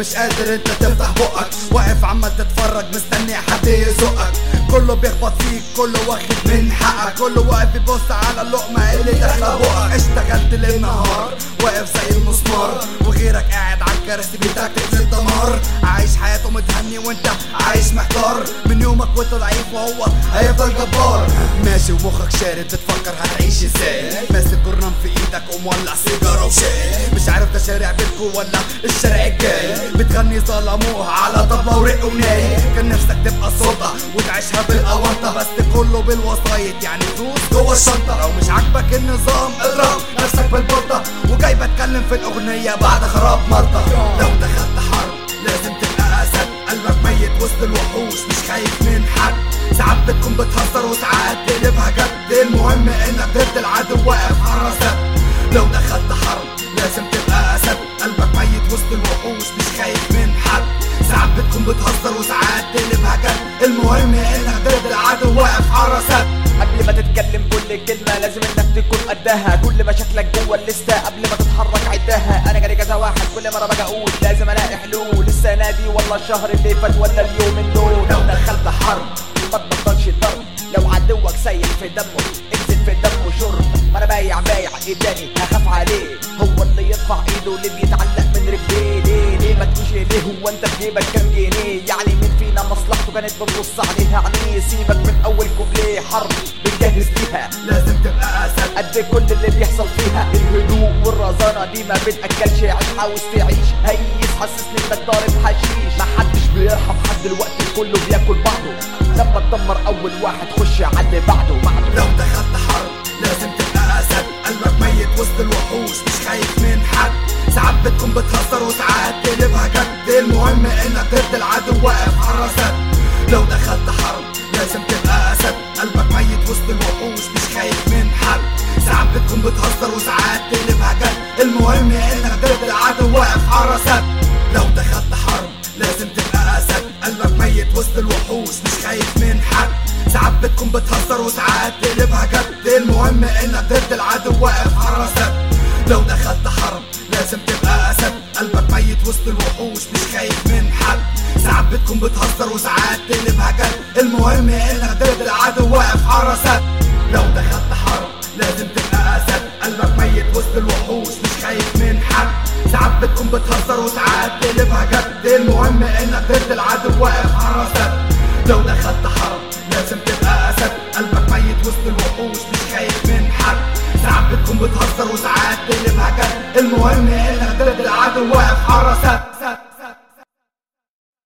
مش قادر انت تفتح بقك واقف عمال تتفرج مستني حد يزقك كله بيخبط فيك كله واخد من حقك كله واقف يبص على اللقمة اللي داخلة بقك اشتغلت ليل نهار واقف زي المسمار وغيرك قاعد على الكراسي بتاكتك للدمار عايش حياته متهني وانت عايش محتار من يومك وانت ضعيف وهو هيفضل جبار ماشي ومخك شارد بتفكر هتعيش ازاي ماسك جرنان في ايدك ومولع سيجاره وشاي مش عارف ده شارع بيتكو ولا الشارع الجاي بتغني ظلموها على طبلة ورق وناي كان نفسك تبقى سلطة وتعيشها بالقوانطة بس كله بالوسايط يعني فلوس جوه الشنطة لو مش عاجبك النظام اضرب نفسك بالبلطة وجاي بتكلم في الاغنية بعد خراب مرضى لو دخلت حرب لازم تبقى اسد قلبك ميت وسط الوحوش مش خايف من حد ساعات بتكون بتهزر وساعات تقلبها جد المهم انك ضد العدو واقف حراسك لو دخلت حرب لازم تبقى اسد قلبك ميت وسط الوحوش مش خايف من حد ساعات بتكون بتهزر وساعات تقلبها جد المهم انك ضد العدو واقف حراسك قبل ما تتكلم كل كلمة لازم انك تكون قدها كل مشاكلك جوه الليستة قبل ما تتحرك عدها انا جالي كذا واحد كل مرة باجي اقول لازم الاقي حلول السنة دي ولا الشهر اللي فات ولا اليومين دول لو دخلت حرب ما تبطلش ضرب لو عدوك سايل في دمه انزل في دمه شرب ما انا بايع بايع ايه تاني هخاف عليه هو اللي يرفع ايده اللي بيتعلق من رجليه ليه ليه ما تقولش ليه هو انت في جيبك كام جنيه يعني مين فينا مصلحته كانت بتبص عليها عينيه سيبك من اول كوبليه حرب بنجهز ليها لازم تبقى اسد قد كل اللي بيحصل فيها الهدوء والرزانة دي ما بتأكلش عيش عاوز تعيش هيس حسسني انك ضارب حشيش ما حدش بيرحم حد الوقت كله بياكل بعضه لما تدمر اول واحد خش على اللي بعده بعده لو دخلت حرب لازم تبقى اسد قلبك ميت وسط الوحوش مش خايف من حد ساعات بتكون بتهزر وساعات تقلبها جد المهم انك ضد العدو واقف حراسك لو دخلت حرب لازم تبقى اسد قلبك ميت وسط الوحوش مش خايف من حد ساعات بتكون بتهزر وساعات تقلبها جد المهم انك ضد العدو واقف حراسك لو دخلت حرب لازم تبقى اسد قلبك ميت وسط الوحوش مش خايف من حد ساعات بتكون بتهزر وساعات تقلبها جد المهم انك ضد العدو واقف حراسك لو دخلت حرب لازم تبقى اسد قلبك ميت وسط الوحوش مش خايف من حد ساعات بتكون بتهزر وساعات تقلبها جد المهم انك ضد العدو واقف حراسك لو دخلت حرب لازم تبقى اسد قلبك ميت وسط الوحوش مش خايف من حد ساعات بتكون بتهزر وساعات تقلبها جد المهم انك ضد العدو واقف حراسك لو دخلت حرب لازم تبقى اسد قلبك ميت وسط الوحوش مش خايف من حد ساعات بتكون بتهزر وساعات تقلبها جد المهم انك ضد العدو واقف حراسك